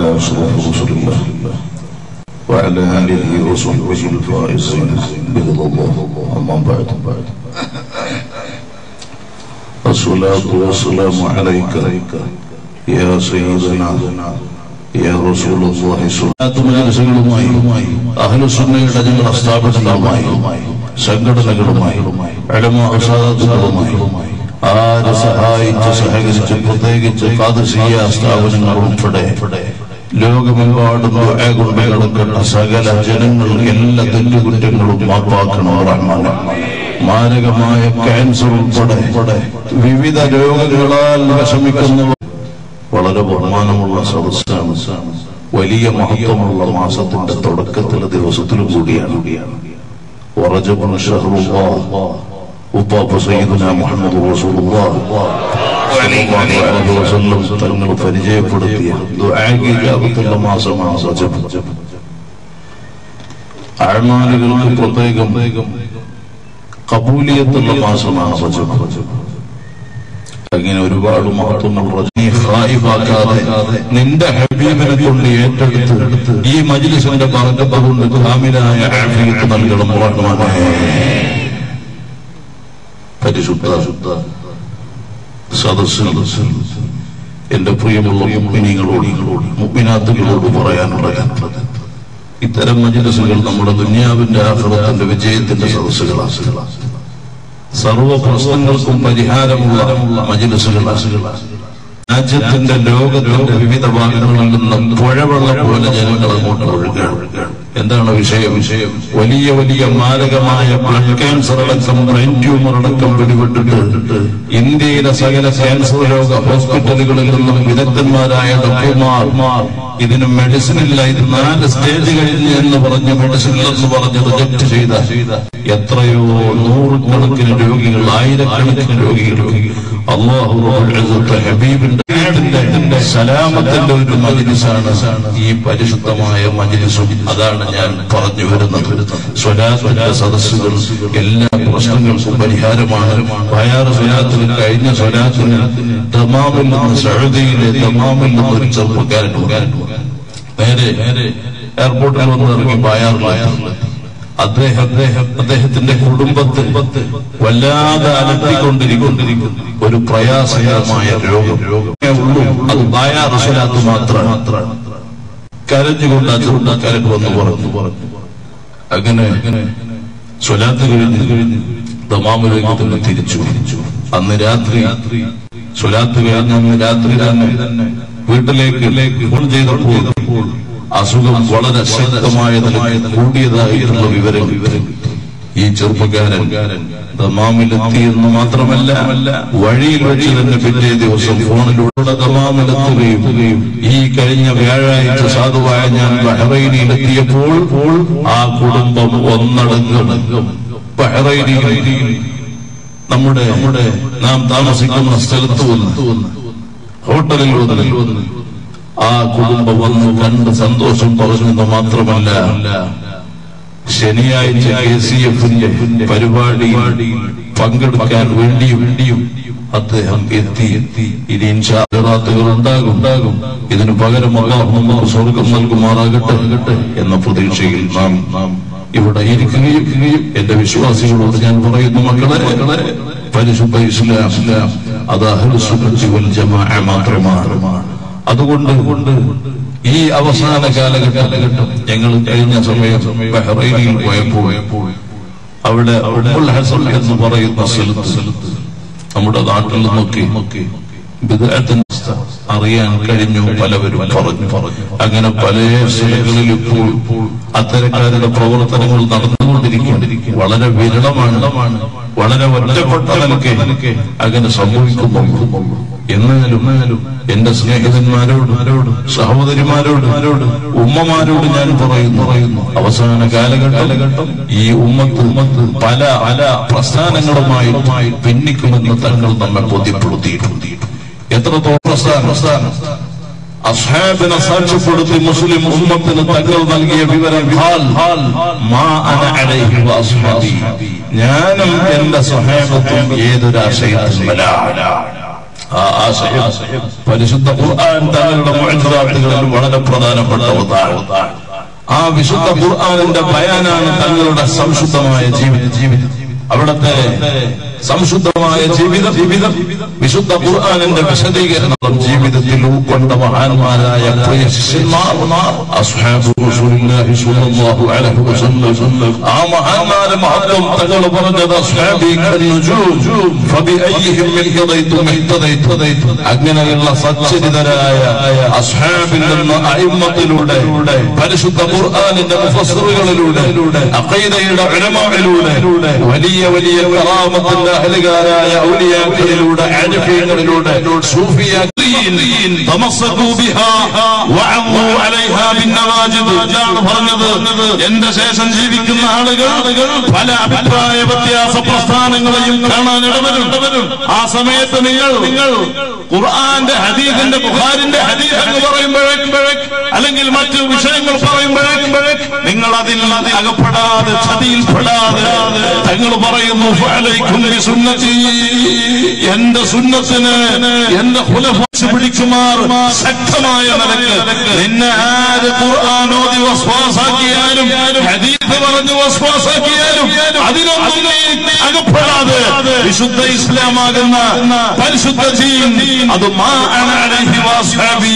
على أشرف رسل الله وعلى آله وصحبه الفائزين برضا الله أما بعد الصلاة والسلام عليك يا سيدنا يا رسول الله صلاة മജലിസുകളുമായി അഹ്ലുസുന്നയുടെ ഞങ്ങൾ സ്ഥാപനങ്ങളുമായി സംഘടനകളുമായി അടമാസാദുകളുമായി ആരെ സഹായിച്ച് സഹകരിച്ച് പ്രത്യേകിച്ച് കാതസീയ സ്ഥാപനങ്ങൾ ഉൾപ്പെടെ ലോകമെമ്പാടും ദുആ കൊണ്ട് കിടക്കുന്ന സകല ജനങ്ങൾ എല്ലാ തെറ്റുകുറ്റങ്ങളും മാപ്പാക്കണം റഹ്മാനെ മാരകമായ ക്യാൻസർ ഉൾപ്പെടെ വിവിധ രോഗങ്ങളാൽ വിഷമിക്കുന്നവർ വളരെ ബഹുമാനമുള്ള സദസ്സാണ് വലിയ മഹത്വമുള്ള മാസത്തിന്റെ തുടക്കത്തിലെ ദിവസത്തിലും കൂടിയാണ് ورجب شهر الله وطاب سيدنا محمد رسول الله വസല്ലം തങ്ങൾ പരിചയപ്പെടുത്തിയ ദുആക്ക് ഇജാബത്തുള്ള മാസമാണ് റജബ് അഅമാലുകൾക്ക് പ്രത്യേകം കബൂലിയത്തുള്ള മാസമാണ് റജബ് അങ്ങനെ ഒരുപാട് മഹത്വമുള്ള നീ ഖായിബാക്കാതെ നിന്റെ ഹബീബിനെ കൊണ്ട് ഏറ്റെടുത്ത് ഈ മജ്ലിസിന്റെ ബർക്കത്ത് കൊണ്ട് കാമിലായ ആഫിയത്ത് നൽകണം റഹ്മാനേ പരിശുദ്ധ സദസ്സിൽ എന്റെ പ്രിയമുള്ള മുഗ്മിനികളോട് മുഗ്മിനാത്തുകളോട് പറയാനുള്ളത് ഇത്തരം മജ്ലിസുകൾ നമ്മുടെ ദുന്യാവിന്റെ ആഹ്റത്തിന്റെ വിജയത്തിന്റെ സദസ്സുകളാണ് സർവ പ്രശ്നങ്ങൾക്കും പരിഹാരമുള്ള മജിലിസുകളാണ് രാജ്യത്തിന്റെ ലോകത്തിന്റെ വിവിധ ഭാഗങ്ങളിൽ നിന്ന് പുഴവെള്ളം പോലെ ജനങ്ങൾ അങ്ങോട്ട് ഒഴുകുകയാണ് എന്താണ് വിഷയം വിഷയം വലിയ വലിയ മാരകമായ ബ്ലഡ് ക്യാൻസർ അടക്കം ബ്രെയിൻ ട്യൂമർ അടക്കം പിടിപെട്ടിട്ട് ഇന്ത്യയിലെ സകല ക്യാൻസർ രോഗ ഹോസ്പിറ്റലുകളിൽ നിന്നും വിദഗ്ധന്മാരായ ഡോക്ടർമാർ ഇതിന് മെഡിസിൻ ഇല്ല ഇത് നാല് സ്റ്റേജ് കഴിഞ്ഞ് എന്ന് പറഞ്ഞ് മെഡിസിൻ എന്ന് പറഞ്ഞ് റിജക്ട് ചെയ്ത എത്രയോ നൂറുകണക്കിന് രോഗികൾ ആയിരക്കണക്കിന് രോഗികൾ അള്ളാഹു ഹബീബിന്റെ ഇതിന്റെ സലാമത്തിന്റെ ഒരു മജിലിസാണ് ഈ പരിശുദ്ധമായ മജിലിസും അതാണ് ഞാൻ പറഞ്ഞു വരുന്നത് സ്വലാത്തിന്റെ സദസ്സുകൾ എല്ലാ പ്രശ്നങ്ങൾക്കും പരിഹാരമാണ് വയാറ് സ്വലാത്തിന് കഴിഞ്ഞ സ്വലാത്തിന് തമാമിൽ നിന്ന് സഴുതിയിലെ തമാമിൽ നിന്ന് ഒരു ചെറുപ്പക്കാരൻ നേരെ എയർപോർട്ടിൽ വന്ന് ഇറങ്ങി ബയാറിലായിരുന്നു അദ്ദേഹം അദ്ദേഹം അദ്ദേഹത്തിന്റെ കുടുംബത്തിൽ വല്ലാതെ അലട്ടിക്കൊണ്ടിരിക്കൊണ്ടിരിക്കുന്നു ഒരു പ്രയാസകരമായ രോഗം ഉള്ളൂ അത് ബായാറസലാത്ത് മാത്രമാണ് കരഞ്ഞുകൊണ്ട് ആ ചെറുപ്പക്കാരൻ വന്ന് പറഞ്ഞു പറഞ്ഞു അങ്ങനെ സ്വലാത്ത് കഴിഞ്ഞ് കഴിഞ്ഞ് ദമാമിലേക്ക് തന്നെ തിരിച്ചു തിരിച്ചു അന്ന് രാത്രി സ്വലാത്ത് കഴിഞ്ഞ് അന്ന് രാത്രി തന്നെ വീട്ടിലേക്ക് ഫോൺ ചെയ്തപ്പോൾ അസുഖം വളരെ ശക്തമായ നിലയിൽ കൂടിയതായിട്ടുള്ള വിവരം വിവരം ഈ ചെറുപ്പക്കാരൻ ദമാമിലെത്തിയെന്ന് മാത്രമല്ല വഴിയിൽ വെച്ച് തന്നെ പിറ്റേ ദിവസം ഫോണിലൂടെ ദമാമിലെത്തുകയും ഈ കഴിഞ്ഞ വ്യാഴാഴ്ച സാധുവായ ഞാൻ ബഹ്റൈനിയിലെത്തിയപ്പോൾ ആ കുടുംബം ഒന്നടങ്കം ബഹ്റൈനിയിൽ നമ്മുടെ നമ്മുടെ നാം താമസിക്കുന്ന സ്ഥലത്ത് വന്ന് ഹോട്ടലിൽ വന്ന് ആ കുടുംബം വന്ന് കണ്ട് സന്തോഷം പറഞ്ഞെന്ന് മാത്രമല്ല ശനിയാഴ്ച കെ സി എഫിന്റെ പരിപാടി പങ്കെടുക്കാൻ വേണ്ടിയും വേണ്ടിയും അദ്ദേഹം എത്തി എത്തി ഇനി ഇൻഷാത്തുകൾ ഉണ്ടാകും ഉണ്ടാകും ഇതിന് പകരം അള്ളാഹു നമുക്ക് സ്വർഗം നൽകുമാറാകട്ടെ എന്ന പ്രതീക്ഷയിൽ നാം നാം ഇവിടെ ഇരിക്കുകയും എന്റെ വിശ്വാസികളോട് ഞാൻ പറയുന്നു മക്കളെ മക്കളെ പരിശുദ്ധ ഇസ്ലാം ഇസ്ലാം അത് അഹ്ലുസുന്നത്തി വൽ ജമാഅ മാത്രമാണ് അതുകൊണ്ട് കൊണ്ട് ഈ അവസാന കാലഘട്ടം ഞങ്ങൾ കഴിഞ്ഞ സമയം ബഹ്റൈനിൽ പോയപ്പോൾ അവിടെ ഉമ്മുൽ ഹസൻ എന്ന് പറയുന്ന സ്ഥലത്ത് നമ്മുടെ നാട്ടിൽ നോക്കി ബിദ്അത്തിന്റെ അവസ്ഥ അറിയാൻ കഴിഞ്ഞു പലവരും പറഞ്ഞു പറഞ്ഞു അങ്ങനെ പല സ്ഥലങ്ങളിൽ ഇപ്പോൾ അത്തരക്കാരുടെ പ്രവർത്തനങ്ങൾ നടന്നുകൊണ്ടിരിക്കും വളരെ വിരളമാണ് വളരെ ഒറ്റപ്പെട്ട നിലക്ക് അങ്ങനെ സംഭവിക്കുന്നു എന്നാലും എന്നാലും എന്റെ സ്നേഹിതന്മാരോട് സഹോദരിമാരോട് ഉമ്മമാരോട് ഞാൻ പറയുന്നു പറയുന്നു അവസാന കാലഘട്ടം ഈ ഉമ്മത്ത് ഉമ്മത്ത് പല പല പ്രസ്ഥാനങ്ങളുമായി ഭിന്നിക്കുമെന്ന് തങ്ങൾ നമ്മെ ബോധ്യപ്പെടുത്തിയിട്ടുണ്ട് എത്രത്തോളം പ്രസ്ഥാനം പ്രസ്ഥാനം അസ്ഹാബിനെ സാക്ഷ്യപ്പെടുത്തി മുസ്ലിം ഉമ്മത്തിന് തങ്ങൾ നൽകിയ വിവരം ഹാൽ ഹാൽ മാ അന അലൈഹി വഅസ്ഹാബി ഞാനും എന്റെ സഹാബത്തും ഏതൊരാശയത്തിലുമല്ല ആ ആശയം പരിശുദ്ധ ഖുർആൻ തങ്ങളുടെ മുഅ്ജിസാത്തുകളിൽ വളരെ പ്രധാനപ്പെട്ട ഒന്നാണ് ആ വിശുദ്ധ ഖുർആനിന്റെ ബയാനാണ് തങ്ങളുടെ സംശുദ്ധമായ ജീവിത ജീവിതം അവിടുത്തെ സംശുദ്ധമായ ജീവിതം ജീവിതം വിശുദ്ധ ഖുർആനിന്റെ വിശദീകരണം ജീവിതത്തിൽ ഉൾക്കൊണ്ട മഹാന്മാരായ പ്രിയ ശിഷ്യന്മാർ അസ്ഹാബു റസൂലുള്ളാഹി സ്വല്ലല്ലാഹു അലൈഹി വസല്ലം ആ മഹാന്മാരെ മഹത്വം തങ്ങൾ പറഞ്ഞത് അസ്ഹാബി കന്നുജൂം ഫബിഅയ്യിഹിം ഇഹ്തദൈതും ഇഹ്തദൈതു അങ്ങനെയുള്ള സച്ചരിതരായ അസ്ഹാബിൽ നിന്ന് അയിമ്മത്തിലൂടെ പരിശുദ്ധ ഖുർആനിന്റെ മുഫസ്സിറുകളിലൂടെ അഖീദയുടെ ഉലമായിലൂടെ വലിയ വലിയ കറാമത്തിന്റെ അഹലുകാരായ ഔലിയാക്കളിലൂടെ ആരിഫീങ്ങളിലൂടെ സൂഫിയാക്കളീൻ തമസ്സകൂ ബിഹാ വഅള്ളൂ അലൈഹാ ബിന്നവാജിദ് ഇതാണ് പറഞ്ഞത് എന്റെ ശേഷം ജീവിക്കുന്ന ആളുകൾ പല അഭിപ്രായ വ്യത്യാസ പ്രസ്ഥാനങ്ങളെയും കാണാൻ ഇടവരും ആ സമയത്ത് നിങ്ങൾ നിങ്ങൾ ഖുർആന്റെ ഹദീസിന്റെ ബുഖാരിന്റെ ഹദീസ് എന്ന് പറയുമ്പോഴേക്കും അല്ലെങ്കിൽ മറ്റു വിഷയങ്ങൾ പറയുമ്പോഴേക്കും നിങ്ങൾ അതിൽ അകപ്പെടാതെ ചതിയിൽപ്പെടാതെ തങ്ങൾ പറയുന്നു ഫഅലൈക്കും ബിസുന്നതി എന്റെ സുന്നത്തിന് എന്റെ ഖുലഫാസ് പിടിക്കുമാർ ശക്തമായ നിലക്ക് നിന്നെ ആര് ഖുർആൻ ഓതി വസ്വാസാക്കിയാലും ഹദീസ് പറഞ്ഞു വസ്വാസാക്കിയാലും അതിനൊന്നും നീ അകപ്പെടാതെ വിശുദ്ധ ഇസ്ലാമാകുന്ന പരിശുദ്ധ ദീൻ അത് മാ അന അലൈഹി വസ്ഹബി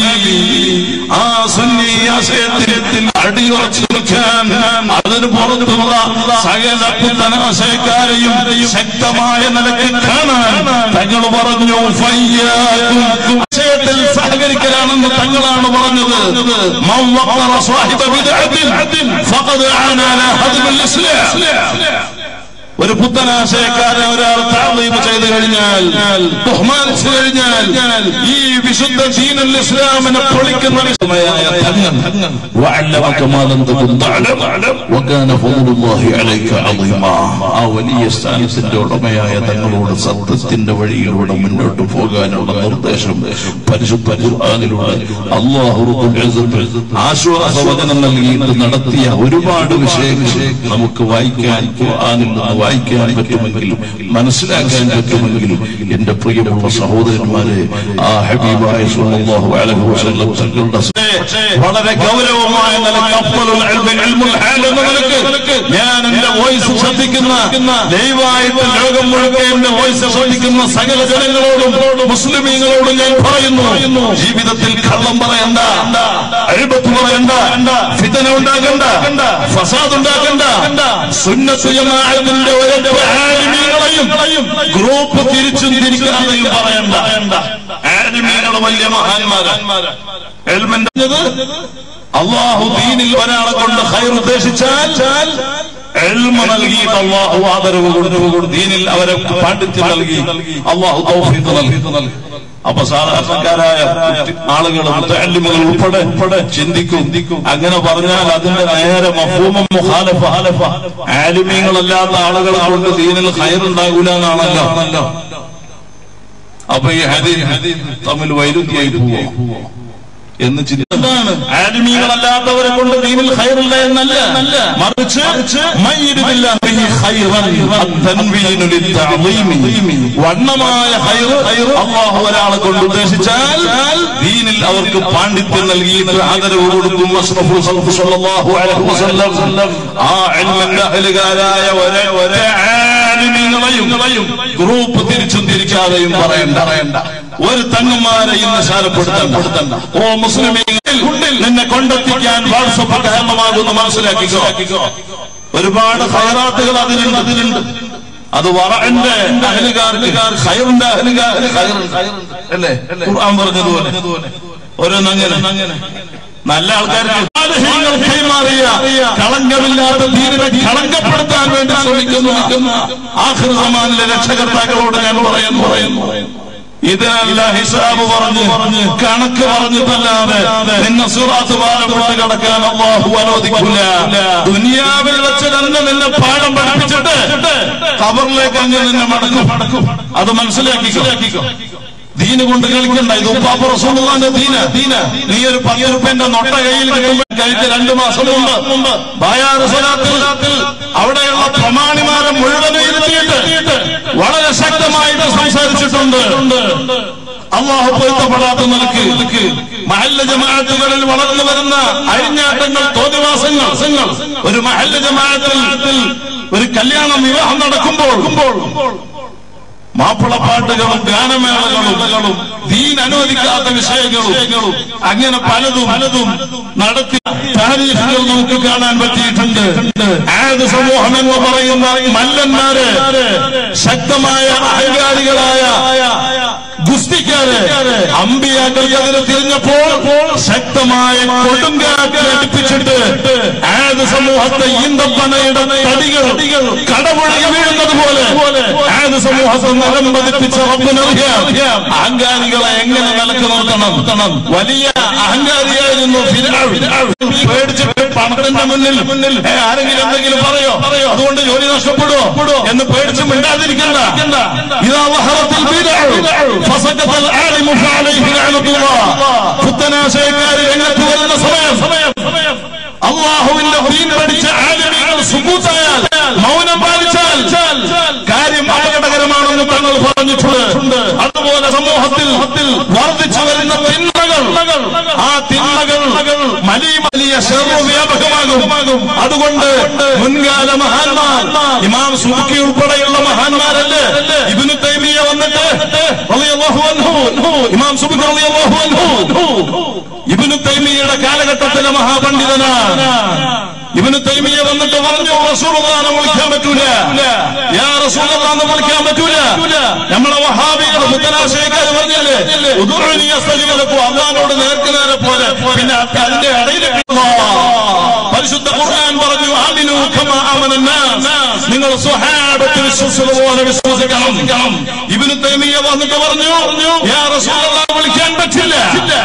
ആ സുന്നി ആശയത്തിൽ അടിയുറച്ചു നിൽക്കാൻ അതിന് പുറത്തുള്ള സകല പുത്തനാശയക്കാരെയും ശക്തമായ നിലയ്ക്ക് കാണാൻ തങ്ങൾ പറഞ്ഞു ഫയ്യാക്കും ആശയത്തിൽ സഹകരിക്കലാണെന്ന് തങ്ങളാണ് പറഞ്ഞത് മൻ വഖറ സാഹിബ ബിദ്അത്തിൻ ഫഖദ് ആന അലാ ഹദ്മിൽ ഇസ്ലാം ഒരു പുത്തനാശയക്കാരനെ ഒരാൾ താളീമ് ചെയ്തു കഴിഞ്ഞാൽ ബഹുമാനിച്ചു കഴിഞ്ഞാൽ ഈ വിശുദ്ധ ദീനുൽ ഇസ്ലാമിനെ പൊളിക്കുന്ന വിഷമയായ തങ്ങൾ وعلمك ما لم تكن تعلم وكان فضل الله عليك عظيما ആ വലിയ സ്ഥാനത്തിന്റെ ഉടമയായ തങ്ങളോട് സത്യത്തിന്റെ വഴിയിലൂടെ മുന്നോട്ട് പോകാനുള്ള നിർദ്ദേശം പരിശുദ്ധ ഖുർആനിലൂടെ അള്ളാഹു റബ്ബുൽ ഇസ്സത്ത് ആശ്വാസവചനം നൽകിയിട്ട് നടത്തിയ ഒരുപാട് വിഷയങ്ങൾ നമുക്ക് വായിക്കാൻ ഖുർആനിൽ നിന്ന് വായിക്കാൻ പറ്റുമെങ്കിലും മനസ്സിലാക്കാൻ പറ്റുമെങ്കിലും എന്റെ പ്രിയമുള്ള സഹോദരന്മാരെ ആ ഹബീബായ സ്വല്ലല്ലാഹു അലൈഹി വസല്ലം തങ്ങളുടെ വളരെ ഗൗരവമായ നിലക്ക് അഫ്ളലുൽ ഇൽമി ഇൽമുൽ ഹാൽ എന്ന നിലക്ക് ഞാൻ എന്റെ വോയിസ് ശ്രദ്ധിക്കുന്ന ദയവായിട്ട് ലോകം മുഴുവൻ എന്റെ വോയിസ് ശ്രദ്ധിക്കുന്ന സകല ജനങ്ങളോടും മുസ്ലിമീങ്ങളോടും ഞാൻ പറയുന്നു ജീവിതത്തിൽ കള്ളം പറയണ്ട അഴിബത്ത് പറയണ്ട ഫിതന ഉണ്ടാകണ്ട ഫസാദ് ഉണ്ടാകണ്ട സുന്നത്ത് ജമാഅത്തിന്റെ ഒരൊറ്റ ആലിമീങ്ങളെയും ഗ്രൂപ്പ് തിരിച്ചും തിരിക്കാതെയും പറയണ്ട ആലിമീങ്ങൾ വലിയ മഹാന്മാരാണ് എൽമെന്റ് അള്ളാഹു ദീനിൽ ഒരാളെ കൊണ്ട് ഹൈർ ഉദ്ദേശിച്ചാൽ എൽമ നൽകിയിട്ട് അള്ളാഹു ആദരവ് കൊടുത്തു ദീനിൽ അവരെ പാണ്ഡിത്യം നൽകി അള്ളാഹു തൗഫീഖ് നൽകി അപ്പൊ സാധാരണക്കാരായ ആളുകൾ മുത്തല്ലിമുകൾ ഉൾപ്പെടെ ഉൾപ്പെടെ ചിന്തിക്കും അങ്ങനെ പറഞ്ഞാൽ അതിന്റെ നേരെ മഫൂമം മുഖാലഫ ആലിമീങ്ങളല്ലാത്ത ആളുകളെ കൊണ്ട് ദീനിൽ ഹൈറുണ്ടാകൂല എന്നാണല്ലോ അപ്പൊ ഈ ഹദീസ് തമ്മിൽ വൈരുദ്ധ്യായി പോവോ എന്ന് ചിന്തിക്കുന്നതാണ് ആലിമീങ്ങളല്ലാത്തവരെ കൊണ്ട് ദീനിൽ ഖൈറില്ല എന്നല്ല മറിച്ച് മയ്യിരില്ല ബിഹി ഖൈറൻ അത്തൻവീനു ലിത്തഅളീമി വണ്ണമായ ഖൈർ അല്ലാഹു ഒരാളെ കൊണ്ട് ഉദ്ദേശിച്ചാൽ ദീനിൽ അവർക്ക് പാണ്ഡിത്യം നൽകിയിട്ട് ആദരവ് കൊടുക്കും അഷ്റഫുൽ ഖൽഖ് സ്വല്ലല്ലാഹു അലൈഹി വസല്ലം ആ ഇൽമിന്റെ അഹലുകാരായ ഒരേ ഒരേ ആലിമീങ്ങളെയും ഗ്രൂപ്പ് തിരിച്ചും തിരിക്കാതെയും പറയണ്ട പറയണ്ട ഒരു തങ്ങന്മാരെ ഇന്ന് ശാലപ്പെടുത്തണ്ട ഓ മുസ്ലിമീങ്ങളിൽ നിന്നെ കൊണ്ടെത്തിക്കാൻ വാട്സപ്പ് കാരണമാകുന്നു മനസ്സിലാക്കിക്കോ ഒരുപാട് ഹൈറാത്തുകൾ അതിലുണ്ട് അതിലുണ്ട് അത് വറന്റെ അഹലുകാർക്ക് ഹൈറിന്റെ അഹലുകാർ അല്ലേ ഖുർആൻ പറഞ്ഞതുപോലെ ഓരോന്നങ്ങനെ നല്ല ആൾക്കാർക്ക് സാലിഹീങ്ങൾ കൈമാറിയ കളങ്കമില്ലാത്ത ദീനിനെ കളങ്കപ്പെടുത്താൻ വേണ്ടി ശ്രമിക്കുന്ന ആഹൃതമാനിലെ രക്ഷകർത്താക്കളോട് ഞാൻ പറയാൻ പറയുന്നു ഇതിനല്ല ഹിസാബ് പറഞ്ഞു പറഞ്ഞ് കണക്ക് പറഞ്ഞതല്ലാതെ നിന്നെ സുറാത്ത് പാലം കൊണ്ട് കടക്കാൻ അള്ളാഹു അനുവദിക്കില്ല ദുനിയാവിൽ വെച്ച് തന്നെ നിന്നെ പാഠം പഠിപ്പിച്ചിട്ട് കബറിലേക്ക് അങ്ങ് നിന്നെ മടക്കും മടക്കും അത് മനസ്സിലാക്കിക്കോ ദീന് കൊണ്ട് കളിക്കണ്ട ഇത് ഉപ്പാപ്പ റസൂലുള്ളാന്റെ ദീന ദീന നീ ഒരു പത്ത് റുപ്യന്റെ നൊട്ട കയ്യിൽ കിട്ടുമ്പോൾ കഴിഞ്ഞ രണ്ടു മാസം മുമ്പ് മുമ്പ് ബായാറ് സ്വലാത്തിൽ അവിടെയുള്ള പ്രമാണിമാരെ മുഴുവനും ഇരുത്തിയിട്ട് വളരെ ശക്തമായിട്ട് സംസാരിച്ചിട്ടുണ്ട് അള്ളാഹു പൊരുത്തപ്പെടാത്ത നിലക്ക് മഹല്ല ജമാഅത്തുകളിൽ വളർന്നു വരുന്ന അഴിഞ്ഞാട്ടങ്ങൾ തോന്നിവാസങ്ങൾ ഒരു മഹല്ല ജമാഅത്തിൽ ഒരു കല്യാണം വിവാഹം നടക്കുമ്പോൾ മാപ്പിളപ്പാട്ടുകളും ഗാനമേളകളും ദീൻ അനുവദിക്കാത്ത വിഷയങ്ങളും അങ്ങനെ പലതും പലതും നടത്തി താരീഖുകൾ നമുക്ക് കാണാൻ പറ്റിയിട്ടുണ്ട് ഏത് സമൂഹം എന്ന് പറയുന്ന മല്ലന്മാര് ശക്തമായ അഹങ്കാരികളായ ഗുസ്തിക്കാര് അമ്പിയാക്കൾക്കെതിരെ തിരിഞ്ഞപ്പോൾ ശക്തമായ കൊടുങ്കാറ്റ് അടുപ്പിച്ചിട്ട് ഏത് സമൂഹത്തെ ഈന്തപ്പനയുടെ തടികൾ കടപുഴകി വീഴുന്നത് പോലെ ഏത് സമൂഹത്തെ നിലം പതിപ്പിച്ച റബ്ബിനറിയാം അഹങ്കാരികളെ എങ്ങനെ നിലക്ക് നിർത്തണം വലിയ അഹങ്കാരിയായിരുന്നു ഫിർഔൻ. പേടിച്ചിട്ട് പണത്തിന്റെ മുന്നിൽ മുന്നിൽ ഏ, ആരെങ്കിലും എന്തെങ്കിലും പറയോ പറയോ അതുകൊണ്ട് ജോലി നഷ്ടപ്പെടുവോ എന്ന് പേടിച്ച് മിണ്ടാതിരിക്കണ്ട ഇതാ വഹറത്തിൽ ഫസഖത്തൽ ആലിമു ഫഅലൈഹി ലഅനത്തുല്ലാഹ് പുത്തനാശയക്കാര് രംഗത്ത് വരുന്ന സമയം സമയം അള്ളാഹുവിന്റെ ദീൻ പഠിച്ച ആലിമീങ്ങൾ സുബൂത്തായാൽ മൗനം പാലിച്ചാൽ കാര്യം അപകടകരമാണെന്ന് തങ്ങൾ പറഞ്ഞിട്ടുണ്ട് അതുപോലെ സമൂഹത്തിൽ വർദ്ധിച്ചു വരുന്ന തിന്മകൾ ആ തിന്മകൾ വലിയ വലിയ ഷെറു വ്യാപകമാകും അതുകൊണ്ട് മുൻകാല മഹാന്മാർ ഇമാം സുബുക്കി ഉൾപ്പെടെയുള്ള മഹാന്മാരല്ലേ ഇബിനു തൈമിയ വന്നിട്ട് റളിയല്ലാഹു അൻഹു ഇമാം സുബുക്കി റളിയല്ലാഹു അൻഹു ഇബിനു തൈമിയയുടെ കാലഘട്ടത്തിലെ മഹാപണ്ഡിതനാണ് ഇബിനു തൈമിയ വന്നിട്ട് പറഞ്ഞു റസൂലുള്ളാഹിനെ വിളിക്കാൻ പറ്റൂല യാ റസൂലുള്ളാഹിനെ വിളിക്കാൻ പറ്റൂല നമ്മളെ വഹാബികൾ മുത്തനാശയക്കാർ പറഞ്ഞില്ലേ ഉദുഉനി അസ്തജിബ് ലക്കും അള്ളാഹിനോട് നേർക്ക് നേരെ പോലെ പിന്നെ അതിന്റെ ഇടയിൽ പരിശുദ്ധ ഖുർആൻ പറഞ്ഞു ആമിനു കമാ ആമന നാസ് നിങ്ങൾ സ്വഹാബത്ത് വിശ്വസിച്ചതുപോലെ വിശ്വസിക്കണം ഇബ്നു തൈമിയ വന്നിട്ട് പറഞ്ഞു യാ റസൂലുള്ളാഹിനെ വിളിക്കാൻ പറ്റില്ല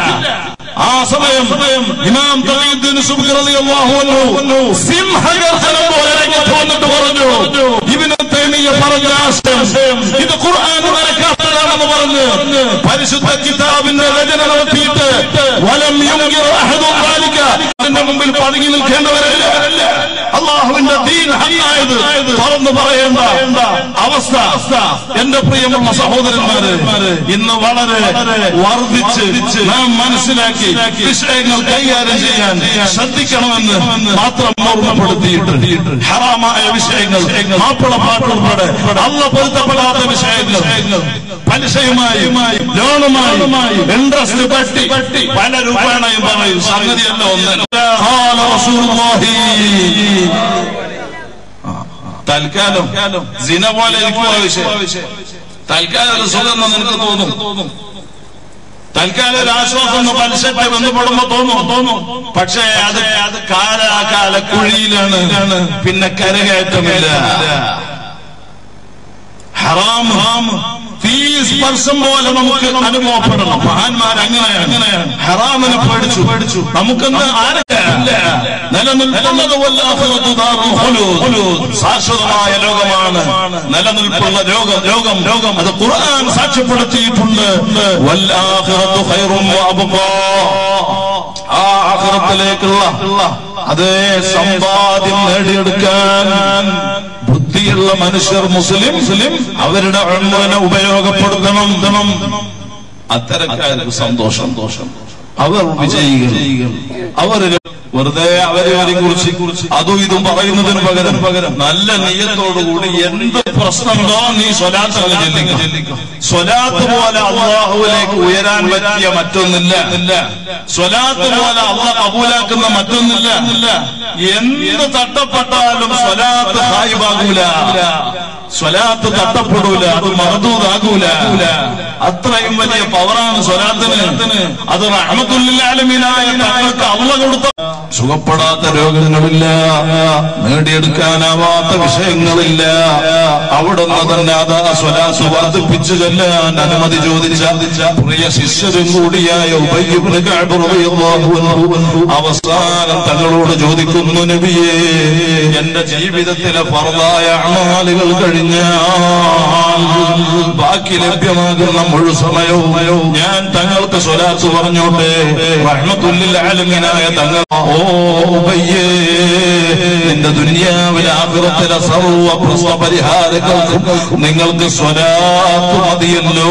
ആ സമയം ഇമാം തഖീദ്ദീൻ സുബ്ഹി റളിയല്ലാഹു അൻഹു സിംഹഗർജനം പോലെ രംഗത്ത് വന്നിട്ട് പറഞ്ഞു ഇബ്നു തൈമിയ പറഞ്ഞ ആശയം ഇത് ഖുർആൻ നിരക്കാത്തതാണെന്ന് പറഞ്ഞ് പരിശുദ്ധ കിതാബിന്റെ രചന നടത്തിയിട്ട് വലം യുങ്കിർ അഹദും ദാലിക അതിന്റെ മുമ്പിൽ പതുങ്ങി നിൽക്കേണ്ടവരല്ല അള്ളാഹുവിന്റെ ദീൻ ഹന്നായത് തുറന്നു പറയേണ്ട അവസ്ഥ എന്റെ പ്രിയമുള്ള സഹോദരന്മാര് ഇന്ന് വളരെ വർദ്ധിച്ച് നാം മനസ്സിലാക്കി വിഷയങ്ങൾ കൈകാര്യം ചെയ്യാൻ ശ്രദ്ധിക്കണമെന്ന് മാത്രം ഓർമ്മപ്പെടുത്തിയിട്ടുണ്ട് ഹറാമായ വിഷയങ്ങൾ മാപ്പിള പാട്ടുൾപ്പെടെ അല്ല പൊരുത്തപ്പെടാത്ത വിഷയങ്ങൾ പലിശയുമായി ലോണുമായി ഇൻട്രസ്റ്റ് പട്ടി പല രൂപേണയും പറയും സംഗതിയല്ല ഒന്ന് ഖാല റസൂലുള്ളാഹി തൽക്കാലം സിന പോലെ ഇരിക്കുക വിഷയം തൽക്കാലം ഒരു സുഖം എന്ന് നിനക്ക് തോന്നും തൽക്കാലം ഒരു ആശ്വാസം ഒന്ന് പലിശയ്ക്ക് ബന്ധപ്പെടുമ്പോ തോന്നും തോന്നും പക്ഷേ അത് അത് കാലാകാല കുഴിയിലാണ് പിന്നെ കരകയറ്റമില്ല ഹറാം തീ സ്പർശം പോലെ നമുക്ക് അനുഭവപ്പെടണം മഹാന്മാർ അങ്ങനെയാണ് അങ്ങനെയാണ് ഹറാമിനെ പേടിച്ചു പേടിച്ചു നമുക്കൊന്ന് ആരല്ല നിലനിൽക്കുന്നത് വല്ലാഹുറത്തു ദാറുൽ ഖുലൂദ്. ശാശ്വതമായ ലോകമാണ് നിലനിൽപ്പുള്ള ലോകം ലോകം ലോകം അത് ഖുർആൻ സാക്ഷ്യപ്പെടുത്തിയിട്ടുണ്ട് വല്ലാഹിറത്തു ഖൈറും വഅബ്ഖാ. ആ ആഖിറത്തിലേക്കുള്ള അതേ സമ്പാദ്യം നേടിയെടുക്കാൻ ബുദ്ധിയുള്ള മനുഷ്യർ മുസ്ലിം മുസ്ലിം അവരുടെ അണ്ണനെ ഉപയോഗപ്പെടുത്തണം ധനം അത്തരക്കാർക്ക് സന്തോഷം ദോഷം അവർ വിജയികൾ അവർ വെറുതെ അവരെ കുറിച്ച് അതും ഇതും പറയുന്നതിന് പകരം പകരം നല്ല നെയ്യത്തോടുകൂടി എന്ത് പ്രശ്നമുണ്ടോ നീ സ്വലാത്ത് അങ്ങ് ചെല്ലിക്കോ സ്വലാത്ത് പോലെ അള്ളാഹുവിലേക്ക് ഉയരാൻ പറ്റിയ മറ്റൊന്നില്ല സ്വലാത്ത് പോലെ അള്ളാഹ് കബൂലാക്കുന്ന മറ്റൊന്നില്ല എന്ത് തട്ടപ്പെട്ടാലും സ്വലാത്ത് സായിബാകൂല സ്വലാത്ത് തട്ടപ്പെടൂല അത് മറദൂതാകൂല അത്രയും വലിയ പവറാണ് സ്വലാത്തിന് അത് റഹമത്തുല്ലാലമീനായ തങ്ങൾക്ക് അള്ള കൊടുത്ത സുഖപ്പെടാത്ത രോഗങ്ങളില്ല നേടിയെടുക്കാനാവാത്ത വിഷയങ്ങളില്ല അവിടെ നിന്ന് തന്നെ അതാ സ്വലാത്ത് വർദ്ധിപ്പിച്ചു ചെല്ലാൻ അനുമതി ചോദിച്ച പ്രിയ ശിഷ്യരും കൂടിയായ ഉബയ്യബ്നു കഅബ് റളിയല്ലാഹു അൻഹു അവസാനം തങ്ങളോട് ചോദിക്കുന്നു നബിയേ എന്റെ ജീവിതത്തിലെ ഫർദായ അമാലുകൾ കഴിഞ്ഞാൽ ബാക്കി ലഭ്യമാകുന്ന മുഴു സമയവും ഞാൻ തങ്ങൾക്ക് സ്വലാത്ത് പറഞ്ഞോട്ടെ റഹ്മത്തുല്ലിൽ ആലമീനായ ആലമീനായ തങ്ങൾ ഓ ഉബയ്യേ നിന്റെ ദുനിയാവിലെ ആഗ്രഹത്തിലെ സർവ പ്രശ്ന പരിഹാരങ്ങൾക്കും നിങ്ങൾക്ക് സ്വലാത്ത് മതിയല്ലോ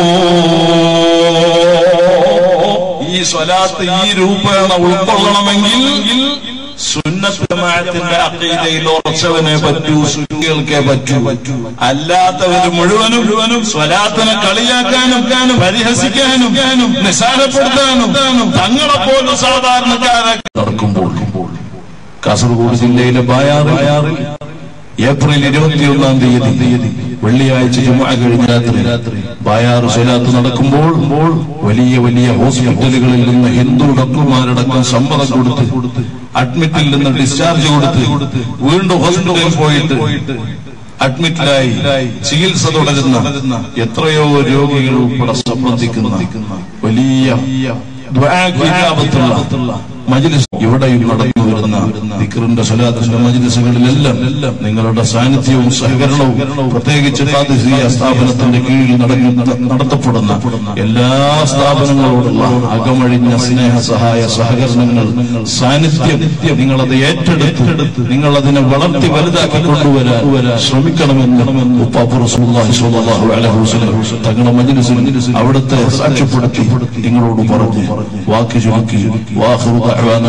ഈ സ്വലാത്ത് ഈ രൂപേണ ഉൾക്കൊള്ളണമെങ്കിൽ സുന്നത്തമായത്തിന്റെ അക്കീതയിൽ ഉറച്ചവനെ പറ്റൂ സുന്നികൾക്കേ പറ്റൂ അല്ലാത്തവര് മുഴുവനും മുഴുവനും സ്വലാത്തിനെ കളിയാക്കാനും പരിഹസിക്കാനും നിസാരപ്പെടുത്താനും തങ്ങളെപ്പോലും സാധാരണക്കാരെ നടക്കുമ്പോൾ കാസർഗോഡ് ജില്ലയിലെ ബായാറിൽ ഏപ്രിൽ ഇരുപത്തിയൊന്നാം തീയതി വെള്ളിയാഴ്ച ജുമാ കഴിഞ്ഞ രാത്രി ബായാർ സ്വലാത്ത് നടക്കുമ്പോൾ വലിയ വലിയ ഹോസ്പിറ്റലുകളിൽ നിന്ന് ഹിന്ദു ഡോക്ടർമാരടക്കം സമ്മതം കൊടുത്ത് അഡ്മിറ്റിൽ നിന്ന് ഡിസ്ചാർജ് കൊടുത്ത് വീണ്ടും ഹോസ്പിറ്റലിൽ പോയിട്ട് അഡ്മിറ്റിലായി ചികിത്സ തുടരുന്ന എത്രയോ രോഗികൾ ഉൾപ്പെടെ സംബന്ധിക്കുന്ന വലിയ ദ്വാഖിജാബത്തുള്ള മജ്ലിസ് ഇവിടെയും നടന്നു വരുന്ന ദിക്റിന്റെ സ്വലാത്തിന്റെ മജ്ലിസുകളിലെല്ലാം നിങ്ങളുടെ സാന്നിധ്യവും സഹകരണവും പ്രത്യേകിച്ച് ഖാദിസിയ സ്ഥാപനത്തിന്റെ കീഴിൽ നടക്കുന്ന നടത്തപ്പെടുന്ന എല്ലാ സ്ഥാപനങ്ങളോടുള്ള അകമഴിഞ്ഞ സ്നേഹ സഹായ സഹകരണങ്ങൾ സാന്നിധ്യം നിങ്ങളത് ഏറ്റെടുത്ത് നിങ്ങൾ അതിനെ വളർത്തി വലുതാക്കി കൊണ്ടുവരാൻ ശ്രമിക്കണമെന്ന് ഉപ്പാപ്പു റസൂലുള്ളാഹി സ്വല്ലല്ലാഹു അലൈഹി വസല്ലം തങ്ങളുടെ മജ്ലിസിൽ അവിടുത്തെ സാക്ഷ്യപ്പെടുത്തി നിങ്ങളോട് പറഞ്ഞു വാക്ക് ചുരുക്കി വാഹൃ ദഅവാന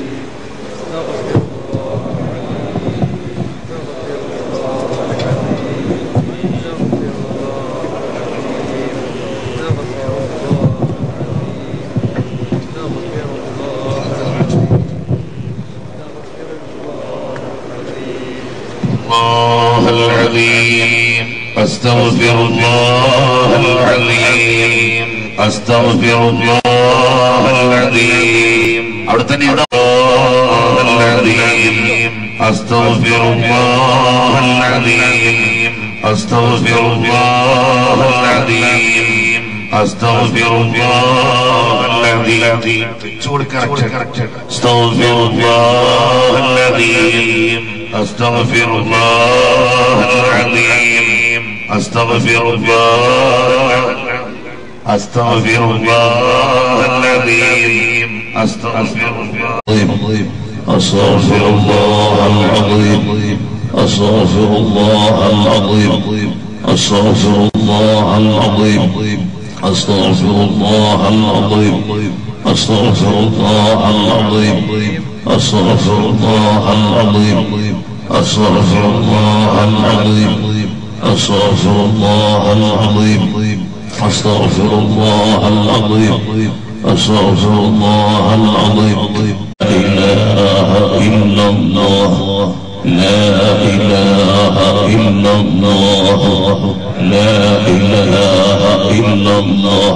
الله العظيم أستغفر الله العظيم أستغفر الله العظيم അവിടെ തന്നെ ഉണ്ട് الله العظيم أستغفر الله العظيم أستغفر الله العظيم أستغفر الله العظيم ചൂട് കറക്റ്റ് أستغفر الله العظيم أستغفر الله العظيم أستغفر الله أستغفر الله العظيم أستغفر الله العظيم أستغفر الله العظيم أستغفر الله العظيم أستغفر الله العظيم أستغفر الله العظيم أستغفر الله العظيم أستغفر الله العظيم أستغفر الله العظيم أستغفر الله العظيم أستغفر الله العظيم أستغفر الله العظيم لا إله إلا الله لا إله إلا الله لا إله إلا الله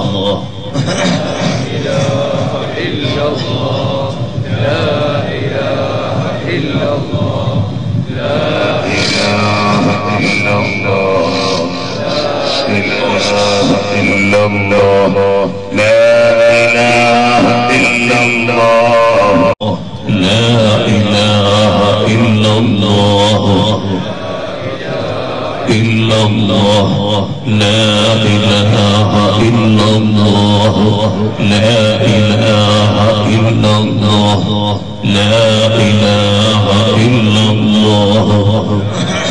إلا الله إله إلا الله لا إله إلا الله لا إله إلا الله إلا الله لا إله إلا الله لا إله إلا الله لا إله إلا الله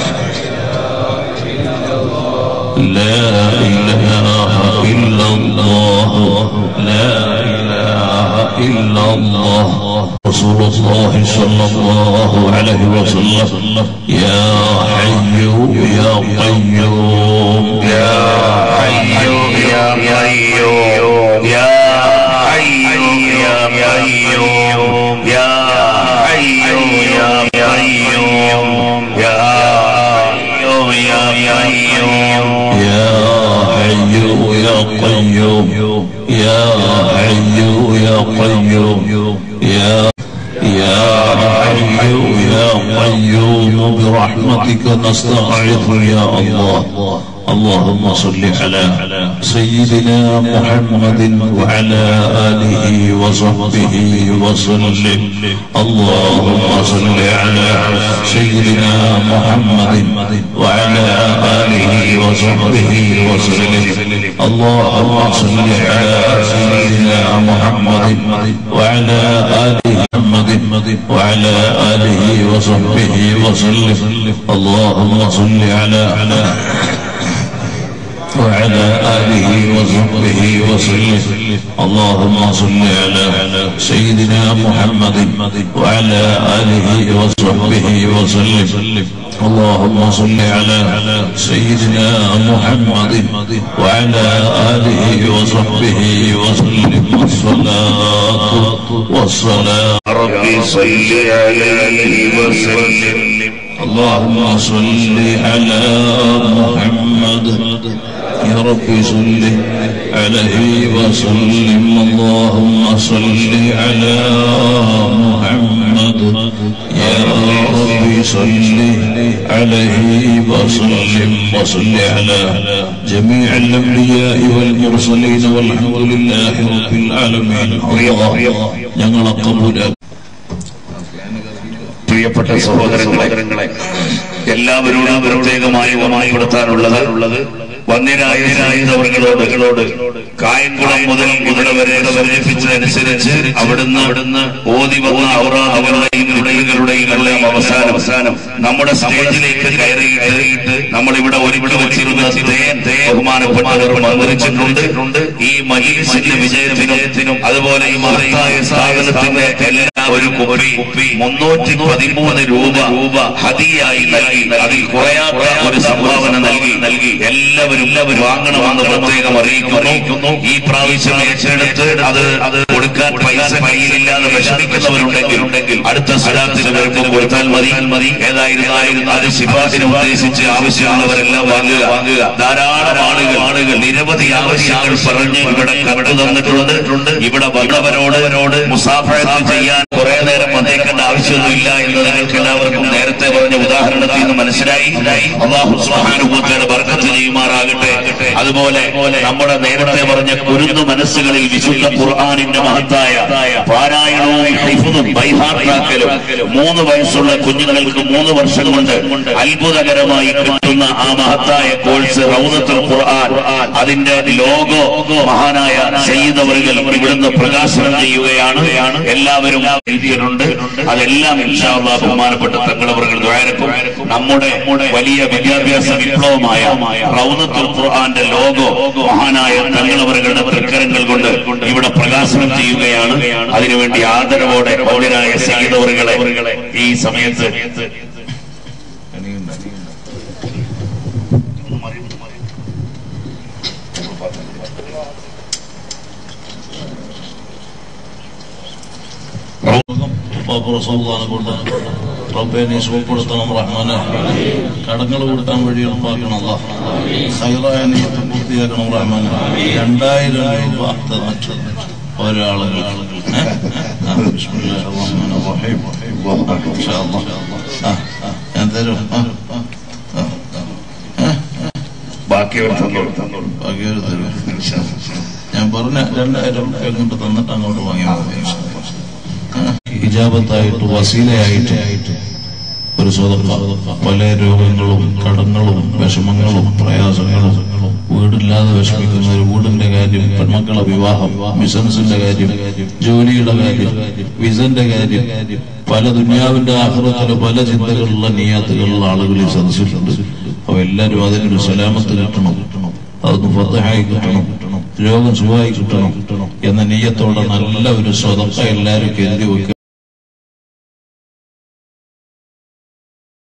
لا إله إلا الله لا إله إلا الله رسول الله صلى الله عليه وسلم يا حي يا قيوم يا حي يا قيوم يا حي يا قيوم يا حي يا قيوم يا حي يا قيوم يا حي يا قيوم يا حي يا قيوم يا يا حي يا قيوم برحمتك نستغيث يا الله اللهم صل على سيدنا محمد وعلى آله وصحبه وسلم اللهم صل على سيدنا محمد وعلى آله وصحبه وسلم اللهم صل على سيدنا محمد وعلى آله محمد وعلى آله وصحبه وسلم اللهم صل على وعلى آله وصحبه وسلم اللهم صل على سيدنا محمد وعلى آله وصحبه وسلم اللهم صل على سيدنا محمد وعلى آله وصحبه وسلم والصلاة والسلام ربي صل عليه وسلم اللهم صل على محمد يا رب صل عليه وسلم اللهم صل على محمد يا رب صل عليه وسلم وصل على جميع الأنبياء والمرسلين والحمد لله رب العالمين الله ഞങ്ങളെ കബൂലാക്കി പ്രിയപ്പെട്ട സഹോദരങ്ങളെ എല്ലാവരോടും പ്രത്യേകമായി ഓർമ്മപ്പെടുത്താനുള്ളത് വന്യരായ രായുധവർകളോട് കായംകുളം മുതൽ ഇവിടെ വരെ സൂചിപ്പിച്ചതനുസരിച്ച് അവിടുന്ന് അവിടുന്ന് ഓതി വന്ന ഔറാദുകളുടെയും ഇടലുകളുടെയും എല്ലാം അവസാനം അവസാനം നമ്മുടെ സ്റ്റേജിലേക്ക് കയറിയിട്ട് നമ്മളിവിടെ ഒരുമിച്ച് വെച്ചിരുന്ന ദേ- ദേ ബഹുമാനപ്പെട്ടവർ മന്ത്രിച്ചിട്ടുണ്ട് ഈ മലീസിന്റെ വിജയത്തിനും അതുപോലെ ഈ മഹത്തായ സ്ഥാപനത്തിന്റെ എല്ലാ ഒരു കുപ്പി കുപ്പി മുന്നൂറ്റി പതിമൂന്ന് രൂപ രൂപ ഹതിയായി നൽകി അതിൽ കുറയാത്ത ഒരു സംഭാവന നൽകി നൽകി എല്ലാവരും എല്ലാവരും വാങ്ങണമെന്ന് പ്രത്യേകം അറിയിക്കുന്നു ഈ പ്രാവശ്യം ഏറ്റെടുത്ത് അത് അത് കൊടുക്കാൻ പൈസ കയ്യിലില്ലാതെ വിഷമിക്കുന്നവരുണ്ടെങ്കിൽ ഉണ്ടെങ്കിൽ അടുത്ത സ്ഥലത്തിന് വരുമ്പോൾ കൊടുത്താൽ മതി മതി ഏതായിരുന്നാലും അത് ശിഫാസിനെ ഉദ്ദേശിച്ച് ആവശ്യമുള്ളവരെല്ലാം വാങ്ങുക വാങ്ങുക ധാരാളം ആളുകൾ ആളുകൾ നിരവധി ആവശ്യങ്ങൾ പറഞ്ഞ് ഇവിടെ കണ്ടു തന്നിട്ടുണ്ട് ഇവിടെ വന്നവരോട് മുസാഫഴത്ത് ചെയ്യാൻ കുറെ നേരം വന്നേക്കേണ്ട ആവശ്യമൊന്നുമില്ല എന്ന് നിങ്ങൾക്ക് എല്ലാവർക്കും നേരത്തെ പറഞ്ഞ ഉദാഹരണത്തിൽ നിന്ന് മനസ്സിലായി അള്ളാഹു സുബ്ഹാനഹു ബർക്കത്ത് ചെയ്യുമാറാകട്ടെ അതുപോലെ നമ്മുടെ നേരത്തെ പറഞ്ഞ കുരുന്നു മനസ്സുകളിൽ വിശുദ്ധ ഖുർആാനിന്റെ മഹത്തായ പാരായണവും ഹിഫുദും ബൈഹാർട്ടാക്കലും മൂന്ന് വയസ്സുള്ള കുഞ്ഞുങ്ങൾക്ക് മൂന്ന് വർഷം കൊണ്ട് അത്ഭുതകരമായി കിട്ടുന്ന ആ മഹത്തായ കോഴ്സ് റൗദത്തുൽ ഖുർആൻ അതിന്റെ ലോഗോ മഹാനായ സയ്യിദ് അവറുകൾ ഇവിടുന്ന് പ്രകാശനം ചെയ്യുകയാണ് എല്ലാവരും എഴുതിയിട്ടുണ്ട് അതെല്ലാം ഇൻഷാ അല്ലാഹ് ബഹുമാനപ്പെട്ട തങ്ങളവറുകൾ ദ്വാരക്കും നമ്മുടെ വലിയ വിദ്യാഭ്യാസ വിപ്ലവമായ റൗദത്തുൽ ഖുർആന്റെ ലോഗോ മഹാനായ തങ്ങളവറുകളുടെ തൃക്കരങ്ങൾ കൊണ്ട് ഇവിടെ പ്രകാശനം ചെയ്യുകയാണ് അതിനുവേണ്ടി ആദരവോടെ പൗരനായ സയ്യിദ് അവറുകളെ ഈ സമയത്ത് കൊണ്ട് റബ്ബെ നീ സുഖപ്പെടുത്തണം റഹ്മാനെ കടങ്ങൾ കൊടുക്കാൻ വഴി എളുപ്പാക്കണം അല്ലാ ഹൈറായ നീയത്ത് പൂർത്തിയാക്കണം റഹ്മാനെ രണ്ടായിരം രൂപ തന്നിട്ട് ഒരാളുകൾ ഏ? ആ, ബിസ്മില്ലാഹിർ റഹ്മാനിർ റഹീം. ആ, ഇൻഷാ അല്ലാ. ആ, ആ, ഞാൻ തരും ആ, ആ, ആ, ആ. ബാക്കിയവർ തന്നോളൂ തന്നോളൂ ബാക്കിയൊരു തരും ഞാൻ പറഞ്ഞ രണ്ടായിരം റുപ്യ കൊണ്ട് തന്നിട്ട് അങ്ങോട്ട് വാങ്ങിയാൽ മതി ഇൻഷാ അല്ലാ. ഇജാബത്തായിട്ട് വസീലയായിട്ട് ഒരു സ്വതന്ത്ര പല രോഗങ്ങളും കടങ്ങളും വിഷമങ്ങളും പ്രയാസങ്ങളും വീടില്ലാതെ വിഷമിക്കുന്ന ഒരു വീടിന്റെ കാര്യം പെൺമക്കളെ വിവാഹം ബിസിനസിന്റെ കാര്യം ജോലിയുടെ കാര്യം വിസന്റെ കാര്യം പല ദുന്യാവിന്റെ ആഹ്റത്തിലെ പല ചിന്തകളുള്ള നീയാത്തുകളുള്ള ആളുകൾ ഈ സദസ്സിലുണ്ട് അപ്പൊ എല്ലാവരും അതിനൊരു സലാമത്ത് കിട്ടണം അതൊന്ന് ഫത്തഹായി കിട്ടണം രോഗം സുഖമായി കിട്ടണം എന്ന നീയത്തോടെ നല്ല ഒരു സ്വതക്ക എല്ലാവരും കരുതി വെക്കുക